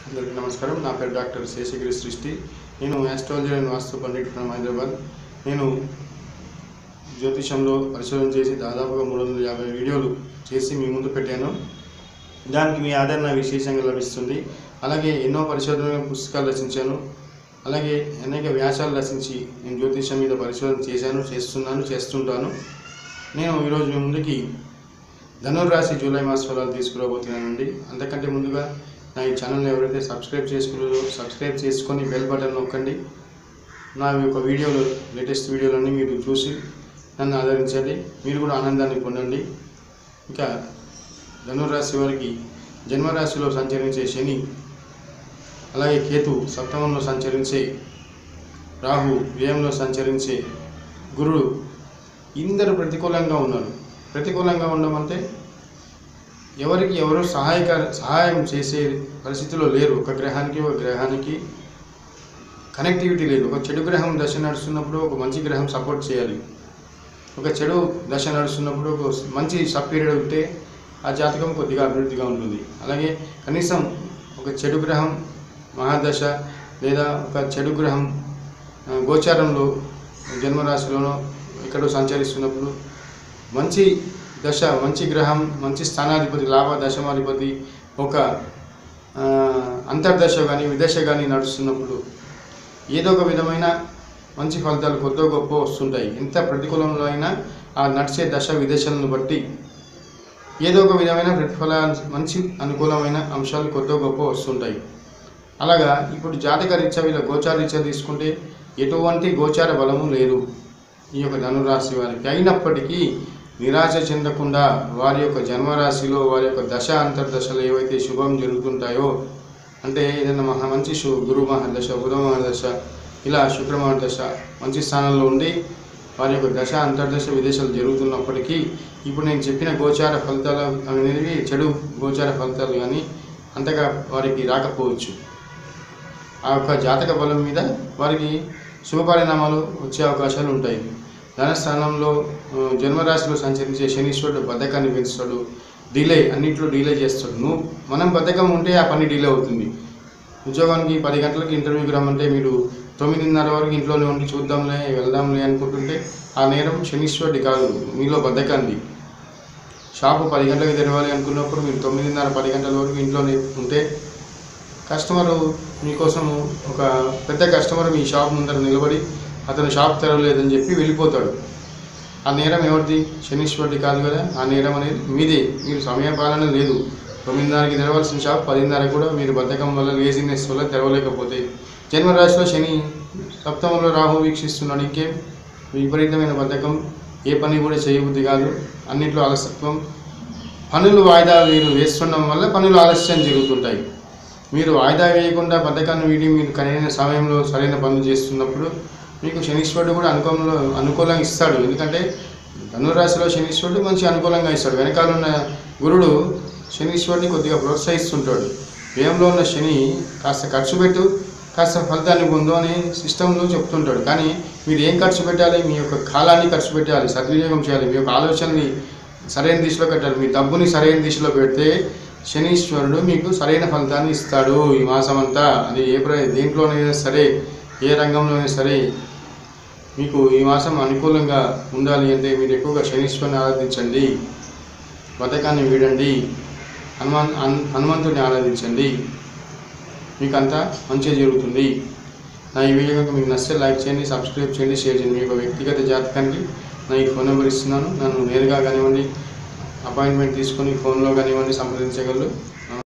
అందరికీ నమస్కారం నా పేరు డాక్టర్ శేషగిరి సృష్టి నేను astrology and vastu pandit from Hyderabad నేను జ్యోతిషంలో పరిశోధన చేసి దాదాపుగా మూడు వందల యాభై వీడియోలు చేసి మీ ముందు పెట్టాను దానికి మీ ఆదరణ విశేషంగా లభిస్తుంది అలాగే ఎన్నో పరిశోధన పుస్తకాలు రచించాను అలాగే అనేక వ్యాసాలు రచించి నేను జ్యోతిషం మీద పరిశోధన చేశాను చేస్తున్నాను చేస్తుంటాను నేను ఈరోజు మీ ముందుకి ధనుర్రాశి జూలై మాస ఫలాలు తీసుకురాబోతున్నానండి అంతకంటే ముందుగా నా ఈ ఛానల్ని ఎవరైతే సబ్స్క్రైబ్ చేసుకున్నారో సబ్స్క్రైబ్ చేసుకొని బెల్ బటన్ నొక్కండి నా యొక్క వీడియోలు లేటెస్ట్ వీడియోలన్నీ మీరు చూసి నన్ను ఆదరించండి మీరు కూడా ఆనందాన్ని పొందండి ఇంకా ధనుర్రాశి వారికి జన్మరాశిలో సంచరించే శని అలాగే కేతు సప్తమంలో సంచరించే రాహు వ్యయంలో సంచరించే గురుడు ఇందరు ప్రతికూలంగా ఉన్నారు ప్రతికూలంగా ఉండమంటే ఎవరికి ఎవరు సహాయక సహాయం చేసే పరిస్థితిలో లేరు ఒక గ్రహానికి ఒక గ్రహానికి కనెక్టివిటీ లేదు ఒక చెడు గ్రహం దశ నడుస్తున్నప్పుడు ఒక మంచి గ్రహం సపోర్ట్ చేయాలి ఒక చెడు దశ నడుస్తున్నప్పుడు ఒక మంచి సబ్ పీరియడ్ ఉంటే ఆ జాతకం కొద్దిగా అభివృద్ధిగా ఉంటుంది అలాగే కనీసం ఒక చెడు గ్రహం మహాదశ లేదా ఒక చెడు గ్రహం ఆ, గోచారంలో జన్మరాశిలోనో ఎక్కడో సంచరిస్తున్నప్పుడు మంచి దశ మంచి గ్రహం మంచి స్థానాధిపతి లాభ దశమాధిపతి ఒక ఆ, అంతర్దశ కానీ విదశ కానీ నడుస్తున్నప్పుడు ఏదో ఒక విధమైన మంచి ఫలితాలు కొత్త గొప్ప వస్తుంటాయి ఎంత ప్రతికూలంలో అయినా ఆ నడిచే దశ విదశలను బట్టి ఏదో ఒక విధమైన ప్రతిఫల మంచి అనుకూలమైన అంశాలు కొత్త గొప్ప వస్తుంటాయి అలాగా ఇప్పుడు జాతక రీత్యా వీళ్ళ గోచార రీత్యా తీసుకుంటే ఎటువంటి గోచార బలము లేదు ఈ యొక్క ధనురాశి వారికి అయినప్పటికీ నిరాశ చెందకుండా వారి యొక్క జన్మరాశిలో వారి యొక్క దశ అంతర్దశలు ఏవైతే శుభం జరుగుతుంటాయో అంటే ఏదైనా మహా మంచి శు గురు మహాదశ బుధ మహాదశ ఇలా శుక్ర మహాదశ మంచి స్థానంలో ఉండి వారి యొక్క దశ అంతర్దశ విదేశాలు జరుగుతున్నప్పటికీ ఇప్పుడు నేను చెప్పిన గోచార ఫలితాలు అనేవి చెడు గోచార ఫలితాలు కానీ అంతగా వారికి రాకపోవచ్చు ఆ యొక్క జాతక బలం మీద వారికి శుభ పరిణామాలు వచ్చే అవకాశాలు ఉంటాయి ధనస్థానంలో ఆ, జన్మరాశిలో సంచరించే శనీశ్వరుడు బద్ధకాన్ని పెంచుతాడు డిలే అన్నింటిలో డిలే చేస్తాడు నువ్వు మనం బద్ధకం ఉంటే ఆ పని డిలే అవుతుంది ఉద్యోగానికి పది గంటలకు ఇంటర్వ్యూకి రమ్మంటే మీరు తొమ్మిదిన్నర వరకు ఇంట్లోనే ఉండి చూద్దాంలే వెళ్దాంలే అనుకుంటుంటే ఆ నేరం శనీశ్వరుడి కాదు మీలో బద్ధకాన్ని షాపు పది గంటలకు తెరవాలి అనుకున్నప్పుడు మీరు తొమ్మిదిన్నర పది గంటల వరకు ఇంట్లోనే ఉంటే కస్టమరు మీకోసం ఒక పెద్ద కస్టమర్ మీ షాప్ ముందర నిలబడి అతను షాప్ తెరవలేదని చెప్పి వెళ్ళిపోతాడు ఆ నేరం ఎవరిది శనీశ్వరుడి కాదు కదా ఆ నేరం అనేది మీదే మీరు సమయ పాలన లేదు తొమ్మిదిన్నరకి తెరవాల్సిన షాప్ పదిన్నర కూడా మీరు బద్ధకం వల్ల లేజినెస్ వల్ల తెరవలేకపోతే జన్మరాశిలో శని సప్తమంలో రాహు వీక్షిస్తున్నాడు ఇంకేం విపరీతమైన బద్ధకం ఏ పని కూడా చేయబుద్ధి కాదు అన్నింటిలో అలసత్వం పనులు వాయిదా మీరు వేస్తుండడం వల్ల పనులు ఆలస్యం జరుగుతుంటాయి మీరు వాయిదా వేయకుండా పథకాన్ని వీడి మీరు సరైన సమయంలో సరైన పనులు చేస్తున్నప్పుడు మీకు శనీశ్వరుడు కూడా అనుకూలంలో అనుకూలంగా ఇస్తాడు ఎందుకంటే ధనురాశిలో శనీశ్వరుడు మంచి అనుకూలంగా ఇస్తాడు వెనకాల ఉన్న గురుడు శనీశ్వరుడిని కొద్దిగా ప్రోత్సహిస్తుంటాడు వ్యయంలో ఉన్న శని కాస్త ఖర్చు పెట్టు కాస్త ఫలితాన్ని పొందు అని సిస్టంలో చెప్తుంటాడు కానీ మీరు ఏం ఖర్చు పెట్టాలి మీ యొక్క కాలాన్ని ఖర్చు పెట్టాలి సద్వినియోగం చేయాలి మీ యొక్క ఆలోచనని సరైన దిశలో పెట్టాలి మీ డబ్బుని సరైన దిశలో పెడితే శనీశ్వరుడు మీకు సరైన ఫలితాన్ని ఇస్తాడు ఈ మాసం అంతా అది ఏ ప్ర దేంట్లోనైనా సరే ఏ రంగంలోనైనా సరే మీకు ఈ మాసం అనుకూలంగా ఉండాలి అంటే మీరు ఎక్కువగా శనీశ్వరుని ఆరాధించండి బతకాన్ని వీడండి హనుమాన్ హన్- హనుమంతుడిని ఆరాధించండి మీకు అంతా మంచిగా జరుగుతుంది నా ఈ వీడియో కనుక మీకు నచ్చితే లైక్ చేయండి సబ్స్క్రైబ్ చేయండి షేర్ చేయండి మీ యొక్క వ్యక్తిగత జాతకానికి నా ఈ ఫోన్ నెంబర్ ఇస్తున్నాను నన్ను నేరుగా కానివ్వండి అపాయింట్మెంట్ తీసుకొని ఫోన్లో కానివ్వండి సంప్రదించగలరు నమస్తే